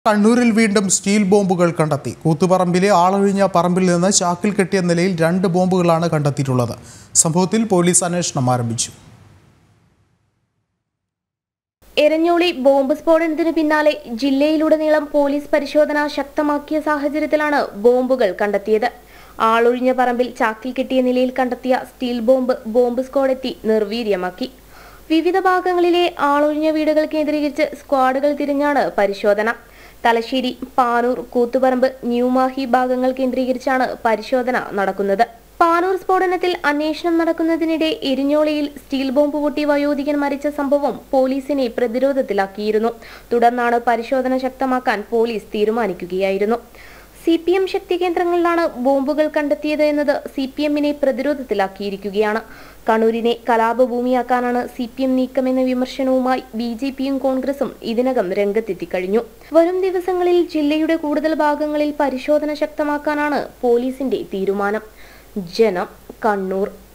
കണ്ണൂരിൽ വീണ്ടും സ്റ്റീൽ ബോംബുകൾ കണ്ടെത്തി കൂത്തുപറമ്പിലെ ആളൊഴിഞ്ഞ പറമ്പിൽ നിന്ന് ചാക്കിൽ കെട്ടിയ നിലയിൽ രണ്ട് ബോംബുകളാണ് കണ്ടെത്തിയിട്ടുള്ളത് സംഭവത്തിൽ പോലീസ് അന്വേഷണം ആരംഭിച്ചു എരഞ്ഞോളി ബോംബ് സ്ഫോടനത്തിന് പിന്നാലെ ജില്ലയിലുടനീളം പോലീസ് പരിശോധന ശക്തമാക്കിയ സാഹചര്യത്തിലാണ് ബോംബുകൾ കണ്ടെത്തിയത് ആളൊഴിഞ്ഞ പറമ്പിൽ ചാക്കിൽ കെട്ടിയ നിലയിൽ കണ്ടെത്തിയ സ്റ്റീൽ ബോംബ് ബോംബ് സ്ക്വാഡ് എത്തി നിർവീര്യമാക്കി വിവിധ ഭാഗങ്ങളിലെ ആളൊഴിഞ്ഞ വീടുകൾ കേന്ദ്രീകരിച്ച് സ്ക്വാഡുകൾ തിരിഞ്ഞാണ് പരിശോധന തലശ്ശേരി പാനൂർ കൂത്തുപറമ്പ് ന്യൂമാഹി ഭാഗങ്ങൾ കേന്ദ്രീകരിച്ചാണ് പരിശോധന നടക്കുന്നത് പാനൂർ സ്ഫോടനത്തിൽ അന്വേഷണം നടക്കുന്നതിനിടെ എരിഞ്ഞോളിയിൽ സ്റ്റീൽ ബോംബ് പൊട്ടി വയോധികൻ മരിച്ച സംഭവം പോലീസിനെ പ്രതിരോധത്തിലാക്കിയിരുന്നു തുടർന്നാണ് പരിശോധന ശക്തമാക്കാൻ പോലീസ് തീരുമാനിക്കുകയായിരുന്നു സി പി എം ശക്തി കേന്ദ്രങ്ങളിലാണ് ബോംബുകൾ കണ്ടെത്തിയത് എന്നത് സി പി എമ്മിനെ പ്രതിരോധത്തിലാക്കിയിരിക്കുകയാണ് കണ്ണൂരിനെ കലാപഭൂമിയാക്കാനാണ് സി പി എം നീക്കമെന്ന വിമർശനവുമായി ബി ജെ പിയും കോൺഗ്രസും ഇതിനകം രംഗത്തെത്തിക്കഴിഞ്ഞു വരും ദിവസങ്ങളിൽ ജില്ലയുടെ കൂടുതൽ ഭാഗങ്ങളിൽ പരിശോധന ശക്തമാക്കാനാണ് പോലീസിന്റെ തീരുമാനം ജനം കണ്ണൂർ